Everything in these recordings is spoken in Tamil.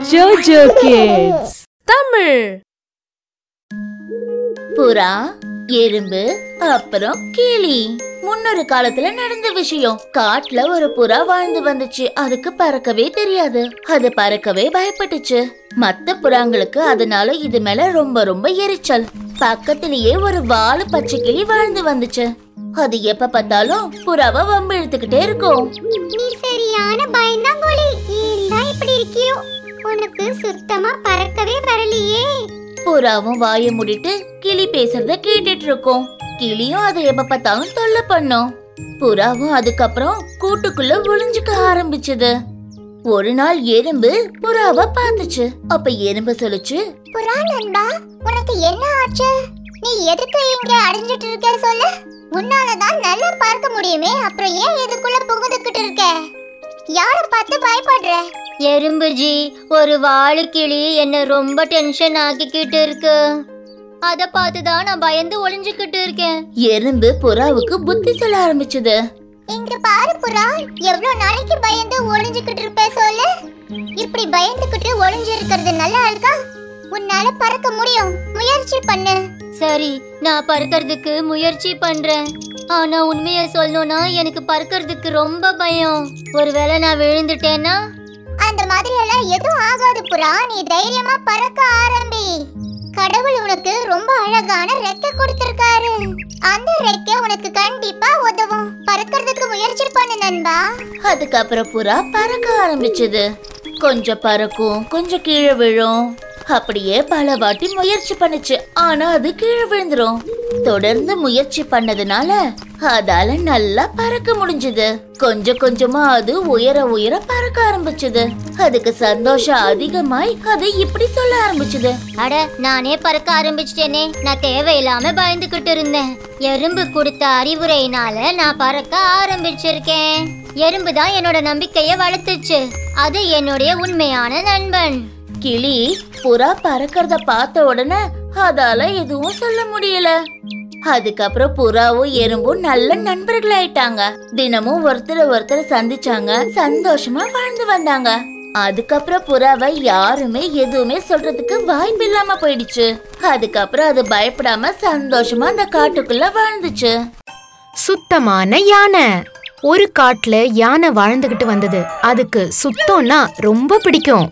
ஜோஜோ கிட்ஸ் தமிழ் புறா எறும்பு அப்புறம் கிளி முன்னொரு காலத்துல நடந்த விஷயம் காட்டுல ஒரு புறா வாழ்ந்து வந்துச்சு அதுக்கு பறக்கவே தெரியாது அது பறக்கவே பயப்பட்டுச்சு மத்த புறாங்களுக்கு அதனால இது மேல ரொம்ப ரொம்ப எரிச்சல் பக்கத்திலேயே ஒரு வாலு பச்சை கிளி வாழ்ந்து வந்துச்சு அது எப்ப பார்த்தாலும் புறாவை வம்பு இழுத்துக்கிட்டே இருக்கும் நீ சரியான பயந்தாங்கோலி ஏன் தான் இப்படி இருக்கியோ உனக்கு சுத்தமா பறக்கவே வரலையே புறாவும் வாயை மூடிட்டு கிளி பேசுறத கேட்டுட்டு இருக்கும் கிளியும் அதை எப்ப பார்த்தாலும் தொல்லை பண்ணும் புறாவும் அதுக்கப்புறம் கூட்டுக்குள்ள ஒளிஞ்சுக்க ஆரம்பிச்சது ஒரு நாள் எறும்பு புறாவை பார்த்துச்சு அப்ப எறும்பு சொல்லுச்சு புறா நண்பா உனக்கு என்ன ஆச்சு நீ எதுக்கு இங்க அடைஞ்சிட்டு இருக்க சொல்லு உன்னாலதான் நல்லா பார்க்க முடியுமே அப்புறம் ஏன் இதுக்குள்ள புகுந்துக்கிட்டு இருக்க யார பார்த்து பயப்படுற எறும்புஜி ஒரு வாழுக்கிளி என்ன ரொம்ப டென்ஷன் ஆக்கிக்கிட்டு இருக்கு அத பார்த்து தான் நான் பயந்து ஒளிஞ்சுக்கிட்டு இருக்கேன் எறும்பு புறாவுக்கு புத்தி சொல்ல ஆரம்பிச்சது இங்க பாரு புறா எவ்வளவு நாளைக்கு பயந்து ஒளிஞ்சுக்கிட்டு இருப்ப சொல்லு இப்படி பயந்துக்கிட்டு ஒளிஞ்சு இருக்கிறது நல்லா இருக்கா உன்னால பறக்க முடியும் முயற்சி பண்ணு சரி நான் பறக்கறதுக்கு முயற்சி பண்றேன் ஆனா உண்மையை சொல்லணும்னா எனக்கு பறக்கறதுக்கு ரொம்ப பயம் ஒருவேளை நான் விழுந்துட்டேன்னா அந்த மாதிரி எல்லாம் எதுவும் ஆகாது புறா நீ தைரியமா பறக்க ஆரம்பி கடவுள் உனக்கு ரொம்ப அழகான ரெக்கை கொடுத்திருக்காரு அந்த ரெக்கை உனக்கு கண்டிப்பா உதவும் பறக்கிறதுக்கு முயற்சி பண்ணு நண்பா அதுக்கப்புறம் புறா பறக்க ஆரம்பிச்சது கொஞ்சம் பறக்கும் கொஞ்சம் கீழே விழும் அப்படியே பல வாட்டி முயற்சி பண்ணுச்சு ஆனா அது கீழே விழுந்துரும் தொடர்ந்து முயற்சி பண்ணதுனால அதால நல்லா பறக்க முடிஞ்சது கொஞ்சம் கொஞ்சமா அது உயர உயர பறக்க ஆரம்பிச்சது அதுக்கு சந்தோஷம் அதிகமாய் அது இப்படி சொல்ல ஆரம்பிச்சது அட நானே பறக்க ஆரம்பிச்சிட்டேனே நான் தேவையில்லாம பயந்துகிட்டு இருந்தேன் எறும்பு கொடுத்த அறிவுரையினால நான் பறக்க ஆரம்பிச்சிருக்கேன் எறும்பு தான் என்னோட நம்பிக்கைய வளர்த்துச்சு அது என்னுடைய உண்மையான நண்பன் கிளி புறா பறக்கறத பார்த்த உடனே அதால எதுவும் சொல்ல முடியல அதுக்கப்புறம் புறாவும் எறும்பும் நல்ல நண்பர்கள் ஆயிட்டாங்க தினமும் ஒருத்தர் ஒருத்தர் சந்திச்சாங்க சந்தோஷமா வாழ்ந்து வந்தாங்க அதுக்கப்புறம் புறாவை யாருமே எதுவுமே சொல்றதுக்கு வாய்ப்பு இல்லாம போயிடுச்சு அதுக்கப்புறம் அது பயப்படாம சந்தோஷமா அந்த காட்டுக்குள்ள வாழ்ந்துச்சு சுத்தமான யானை ஒரு காட்டுல யானை வாழ்ந்துகிட்டு வந்தது அதுக்கு சுத்தம்னா ரொம்ப பிடிக்கும்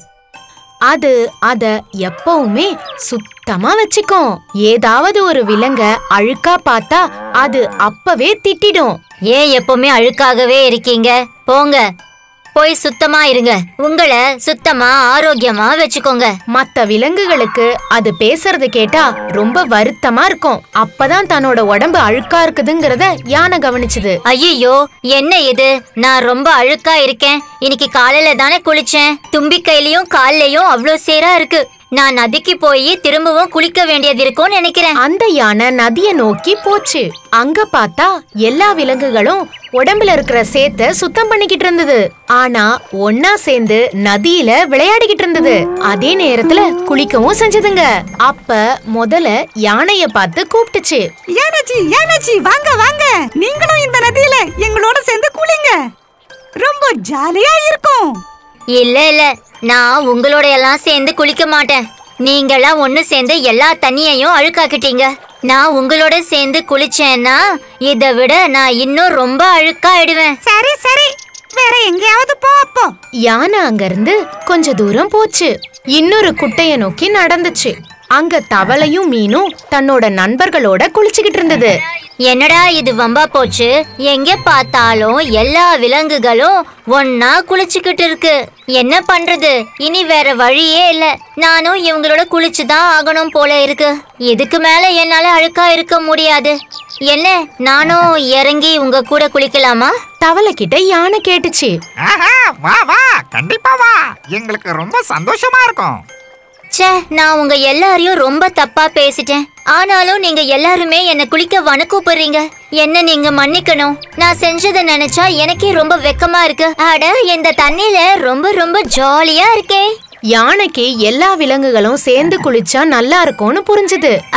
அது அத எப்பவுமே சுத்தமா வச்சுக்கும் ஏதாவது ஒரு விலங்க அழுக்கா பார்த்தா அது அப்பவே திட்டிடும் ஏன் எப்பவுமே அழுக்காகவே இருக்கீங்க போங்க போய் சுத்தமா இருங்க உங்களை சுத்தமா ஆரோக்கியமா வச்சுக்கோங்க மத்த விலங்குகளுக்கு அது பேசுறத கேட்டா ரொம்ப வருத்தமா இருக்கும் அப்பதான் தன்னோட உடம்பு அழுக்கா இருக்குதுங்கிறத யானை கவனிச்சுது ஐயோ என்ன இது நான் ரொம்ப அழுக்கா இருக்கேன் இன்னைக்கு காலையில தானே குளிச்சேன் தும்பிக்கையிலயும் கால்லயும் அவ்வளோ சேரா இருக்கு நான் நதிக்கு போய் திரும்பவும் குளிக்க வேண்டியது இருக்கும்னு நினைக்கிறேன் அந்த யானை நதிய நோக்கி போச்சு அங்க பார்த்தா எல்லா விலங்குகளும் உடம்புல இருக்கிற சேத்த சுத்தம் பண்ணிக்கிட்டு இருந்தது ஆனா ஒன்னா சேர்ந்து நதியில விளையாடிக்கிட்டு இருந்தது அதே நேரத்துல குளிக்கவும் செஞ்சதுங்க அப்ப முதல்ல யானைய பார்த்து கூப்பிட்டுச்சு ஏனாச்சி ஏனாச்சி வாங்க வாங்க நீங்களும் இந்த நதியில எங்களோட சேர்ந்து குளிங்க ரொம்ப ஜாலியா இருக்கும் இல்ல இல்ல நான் உங்களோட எல்லாம் சேர்ந்து குளிக்க மாட்டேன் நீங்கெல்லாம் ஒண்ணு சேர்ந்து எல்லா தண்ணியையும் அழுக்காக்கிட்டீங்க நான் உங்களோட சேர்ந்து குளிச்சேன்னா இதை விட நான் இன்னும் ரொம்ப அழுக்காயிடுவேன் சரி சரி வேற எங்கேயாவது போ அப்போ யானை அங்கிருந்து கொஞ்ச தூரம் போச்சு இன்னொரு குட்டைய நோக்கி நடந்துச்சு அங்க தவளையும் மீனும் தன்னோட நண்பர்களோட குளிச்சுக்கிட்டு இருந்தது என்னடா இது வம்பா போச்சு எங்க பார்த்தாலும் எல்லா விலங்குகளும் ஒன்னா குளிச்சுக்கிட்டு இருக்கு என்ன பண்றது இனி வேற வழியே இல்ல நானும் இவங்களோட குளிச்சுதான் ஆகணும் போல இருக்கு இதுக்கு மேல என்னால அழுக்கா இருக்க முடியாது என்ன நானும் இறங்கி உங்க கூட குளிக்கலாமா தவளை கிட்ட யானை கேட்டுச்சு ஆஹா வா வா கண்டிப்பா வா எங்களுக்கு ரொம்ப சந்தோஷமா இருக்கும் ச்சே நான் உங்க எல்லாரையும் ரொம்ப தப்பா பேசிட்டேன் ஆனாலும் நீங்க எல்லாருமே என்ன குளிக்க வன கூப்பிடுறீங்க என்ன நீங்க மன்னிக்கணும் நான் செஞ்சதை நினைச்சா எனக்கே ரொம்ப வெக்கமா இருக்கு அட இந்த தண்ணியில ரொம்ப ரொம்ப ஜாலியா இருக்கே யானைக்கு எல்லா விலங்குகளும் சேர்ந்து குளிச்சா நல்லா இருக்கும்னு புரிஞ்சுது அட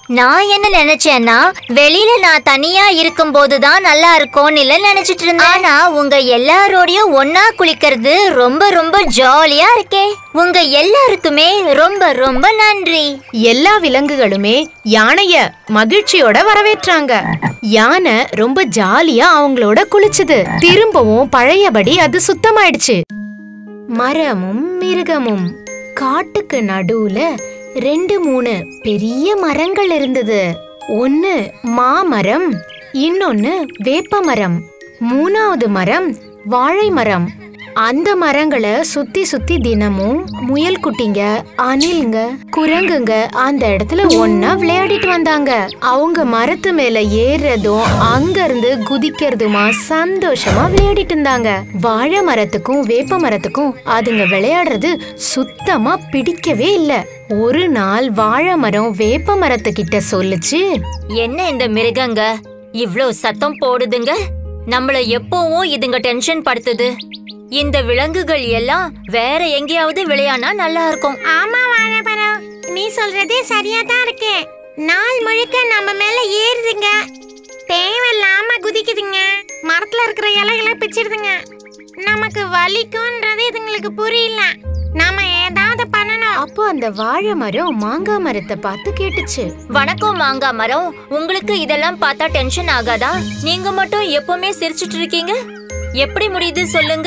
நான் என்ன நினைச்சேன்னா வெளியில நான் தனியா இருக்கும்போது தான் நல்லா இருக்கும்னு இல்ல நினைச்சிட்டு இருந்தேன் ஆனா உங்க எல்லாரோடையும் ஒன்னா குளிக்கிறது ரொம்ப ரொம்ப ஜாலியா இருக்கே உங்க எல்லாருக்குமே ரொம்ப ரொம்ப நன்றி எல்லா விலங்குகளுமே யானைய மகிழ்ச்சியோட வரவேற்றாங்க யானை ரொம்ப ஜாலியா அவங்களோட குளிச்சுது திரும்பவும் பழையபடி அது சுத்தமாயிடுச்சு மரமும் மிருகமும் காட்டுக்கு நடுவுல ரெண்டு மூணு பெரிய மரங்கள் இருந்தது ஒன்னு மாமரம் இன்னொன்னு வேப்ப மரம் மூணாவது மரம் வாழை மரம் அந்த மரங்களை சுத்தி சுத்தி தினமும் முயல் குட்டிங்க அணில்ங்க குரங்குங்க அந்த இடத்துல ஒன்னா விளையாடிட்டு வந்தாங்க அவங்க மரத்து மேல ஏறுறதும் அங்க இருந்து குதிக்கிறதுமா சந்தோஷமா விளையாடிட்டு இருந்தாங்க வாழை மரத்துக்கும் வேப்ப மரத்துக்கும் அதுங்க விளையாடுறது சுத்தமா பிடிக்கவே இல்ல ஒரு நாள் வாழை மரம் வேப்ப மரத்துக்கிட்ட சொல்லுச்சு என்ன இந்த மிருகங்க இவ்ளோ சத்தம் போடுதுங்க நம்மள எப்பவும் இதுங்க டென்ஷன் படுத்துது இந்த விலங்குகள் எல்லாம் வேற எங்கேயாவது விளையானா நல்லா இருக்கும் ஆமா வாழைப்பழம் நீ சொல்றதே சரியா தான் இருக்கு நாள் முழுக்க நம்ம மேல ஏறுதுங்க தேவையில்லாம குதிக்குதுங்க மரத்துல இருக்கிற இலைகளை பிச்சிடுதுங்க நமக்கு வலிக்கும்ன்றது இதுங்களுக்கு புரியல நாம ஏதாவது பண்ணணும் அப்போ அந்த வாழை மரம் மாங்காய் மரத்தை பார்த்து கேட்டுச்சு வணக்கம் மாங்கா மரம் உங்களுக்கு இதெல்லாம் பார்த்தா டென்ஷன் ஆகாதா நீங்க மட்டும் எப்பவுமே சிரிச்சிட்டு இருக்கீங்க எப்படி முடியுது சொல்லுங்க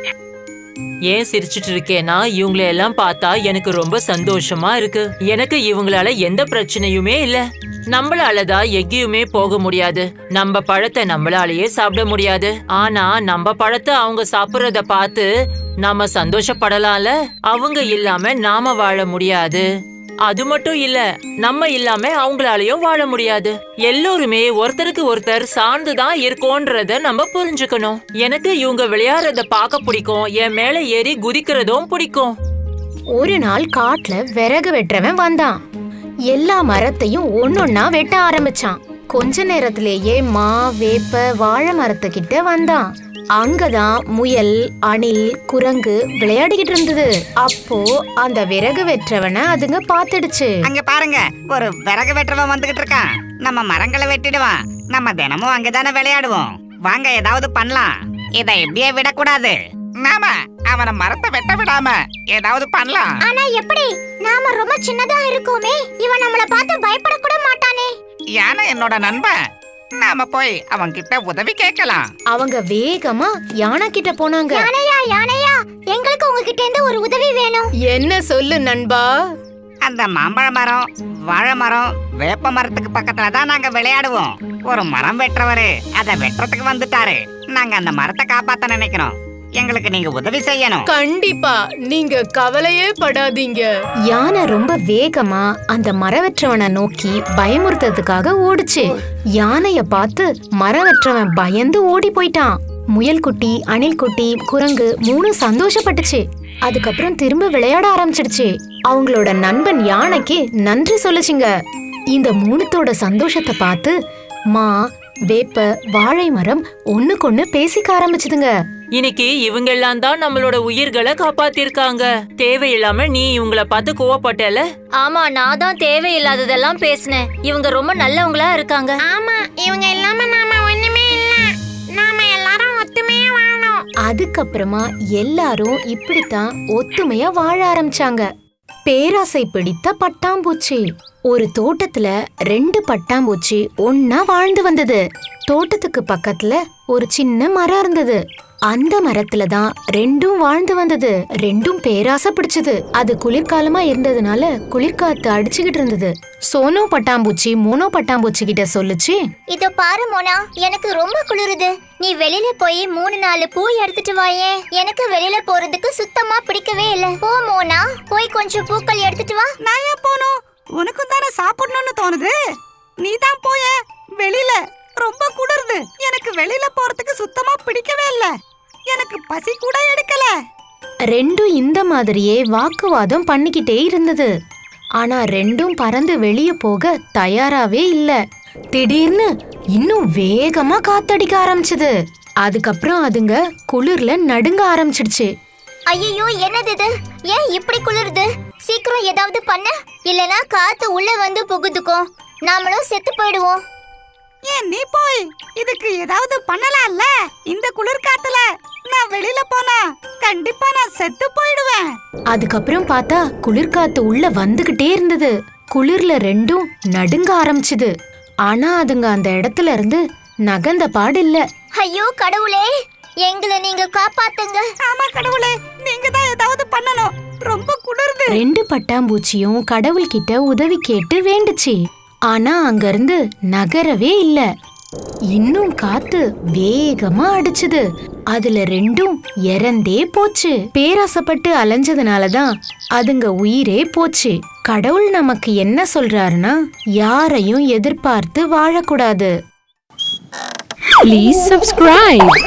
ஏன் சிரிச்சிட்டு இருக்கேன்னா இவங்களை எல்லாம் பார்த்தா எனக்கு ரொம்ப சந்தோஷமா இருக்கு எனக்கு இவங்களால எந்த பிரச்சனையுமே இல்ல நம்மளாலதான் எங்கேயுமே போக முடியாது நம்ம பழத்தை நம்மளாலேயே சாப்பிட முடியாது ஆனா நம்ம பழத்தை அவங்க சாப்பிடுறத பார்த்து நாம சந்தோஷப்படலாம்ல அவங்க இல்லாம நாம வாழ முடியாது அது மட்டும் இல்ல நம்ம இல்லாம அவங்களாலயும் வாழ முடியாது எல்லோருமே ஒருத்தருக்கு ஒருத்தர் சார்ந்துதான் இருக்கோன்றத நம்ம புரிஞ்சுக்கணும் எனக்கு இவங்க விளையாடுறத பார்க்க பிடிக்கும் என் மேல ஏறி குதிக்கிறதும் பிடிக்கும் ஒரு நாள் காட்டுல விறகு வெட்டுறவன் வந்தான் எல்லா மரத்தையும் ஒன்னொன்னா வெட்ட ஆரம்பிச்சான் கொஞ்ச நேரத்திலேயே மா வேப்ப வாழை மரத்துக்கிட்ட வந்தான் அங்கதான் முயல் அணில் குரங்கு விளையாடிக்கிட்டு இருந்தது அப்போ அந்த விறகு வெற்றவனை அதுங்க பாத்துடுச்சு அங்க பாருங்க ஒரு விறகு வெட்டுறவன் வந்துகிட்டு இருக்கான் நம்ம மரங்களை வெட்டிடுவான் நம்ம தினமும் அங்கதானே விளையாடுவோம் வாங்க ஏதாவது பண்ணலாம் இதை இப்படியே விடக்கூடாது நாம அவனை மரத்தை வெட்ட விடாம ஏதாவது பண்ணலாம் ஆனா எப்படி நாம ரொம்ப சின்னதா இருக்கோமே இவன் நம்மள பார்த்து பயப்பட கூட மாட்டானே யானை என்னோட நண்பன் நாம போய் அவன் கிட்ட உதவி கேட்கலாம் அவங்க வேகமா யானை கிட்ட போனாங்க யானையா யானையா எங்களுக்கு உங்ககிட்ட இருந்து ஒரு உதவி வேணும் என்ன சொல்லு நண்பா அந்த மாம்பழ மரம் வாழை மரம் வேப்ப மரத்துக்கு பக்கத்துல தான் நாங்க விளையாடுவோம் ஒரு மரம் வெட்டுறவரு அதை வெட்டுறதுக்கு வந்துட்டாரு நாங்க அந்த மரத்தை காப்பாத்த நினைக்கிறோம் எங்களுக்கு நீங்க உதவி செய்யணும் கண்டிப்பா நீங்க கவலையே படாதீங்க யானை ரொம்ப வேகமா அந்த மரவற்றவனை நோக்கி பயமுறுத்ததுக்காக ஓடுச்சு யானைய பார்த்து மரவற்றவன் பயந்து ஓடி போயிட்டான் முயல் குட்டி அணில் குட்டி குரங்கு மூணு சந்தோஷப்பட்டுச்சு அதுக்கப்புறம் திரும்ப விளையாட ஆரம்பிச்சிடுச்சு அவங்களோட நண்பன் யானைக்கு நன்றி சொல்லுச்சுங்க இந்த மூணுத்தோட சந்தோஷத்தை பார்த்து மா வேப்ப வாழை மரம் ஒண்ணுக்கொண்ணு பேசிக்க ஆரம்பிச்சுதுங்க இன்னைக்கு இவங்க எல்லாம் தான் நம்மளோட உயிர்களை காப்பாத்திருக்காங்க தேவையில்லாம நீ இவங்கள பார்த்து கோவப்பட்டல ஆமா நான் தான் தேவையில்லாததெல்லாம் பேசினேன் இவங்க ரொம்ப நல்லவங்களா இருக்காங்க ஆமா இவங்க இல்லாம நாம ஒண்ணுமே இல்ல நாம எல்லாரும் ஒத்துமையா வாழணும் அதுக்கப்புறமா எல்லாரும் இப்படித்தான் ஒத்துமையா வாழ ஆரம்பிச்சாங்க பேராசை பிடித்த பட்டாம்பூச்சி ஒரு தோட்டத்துல ரெண்டு பட்டாம்பூச்சி ஒன்னா வாழ்ந்து வந்தது தோட்டத்துக்கு பக்கத்துல ஒரு சின்ன மரம் இருந்தது அந்த மரத்துல தான் ரெண்டும் வாழ்ந்து வந்தது ரெண்டும் பேராசை பிடிச்சது அது குளிர்காலமா இருந்ததுனால குளிர்காத்து அடிச்சுக்கிட்டு இருந்தது சோனோ பட்டாம்பூச்சி மோனோ பட்டாம்பூச்சி கிட்ட சொல்லுச்சு இதோ பாரு மோனா எனக்கு ரொம்ப குளிருது நீ வெளியில போய் மூணு நாலு பூ எடுத்துட்டு வாயே எனக்கு வெளியில போறதுக்கு சுத்தமா பிடிக்கவே இல்ல போ மோனா போய் கொஞ்சம் பூக்கள் எடுத்துட்டு வா நான் ஏன் போகணும் உனக்கும் தானே சாப்பிடணும்னு தோணுது நீ தான் போய வெளியில ரொம்ப குளிருது எனக்கு வெளியில போறதுக்கு சுத்தமா பிடிக்கவே இல்ல எனக்கு பசி கூட எடுக்கல ரெண்டும் இந்த மாதிரியே வாக்குவாதம் பண்ணிக்கிட்டே இருந்தது ஆனா ரெண்டும் பறந்து வெளியே போக தயாராவே இல்ல திடீர்னு இன்னும் வேகமா காத்தடிக்க ஆரம்பிச்சது அதுக்கப்புறம் அதுங்க குளிர்ல நடுங்க ஆரம்பிச்சிடுச்சு ஐயோ என்னது இது ஏன் இப்படி குளிருது சீக்கிரம் ஏதாவது பண்ண இல்லனா காத்து உள்ள வந்து புகுதுக்கும் நாமளும் செத்து போயிடுவோம் ஏன் நீ போய் இதுக்கு ஏதாவது பண்ணலாம்ல இந்த குளிர் காத்துல நான் வெளியில போனா கண்டிப்பா நான் செத்து போயிடுவேன் அதுக்கப்புறம் பார்த்தா குளிர்காத்து உள்ள வந்துகிட்டே இருந்தது குளிர்ல ரெண்டும் நடுங்க ஆரம்பிச்சுது ஆனா அதுங்க அந்த இடத்துல இருந்து நகந்த பாடு இல்ல ஐயோ கடவுளே எங்களை நீங்க காப்பாத்துங்க ஆமா கடவுளே நீங்க தான் ஏதாவது பண்ணணும் ரொம்ப குளிருது ரெண்டு பட்டாம்பூச்சியும் கடவுள்கிட்ட உதவி கேட்டு வேண்டுச்சு ஆனா அங்கிருந்து நகரவே இல்ல இன்னும் காத்து வேகமா அடிச்சுது அதுல ரெண்டும் இறந்தே போச்சு பேராசப்பட்டு அலைஞ்சதுனாலதான் அதுங்க உயிரே போச்சு கடவுள் நமக்கு என்ன சொல்றாருன்னா யாரையும் எதிர்பார்த்து வாழக்கூடாது Please subscribe.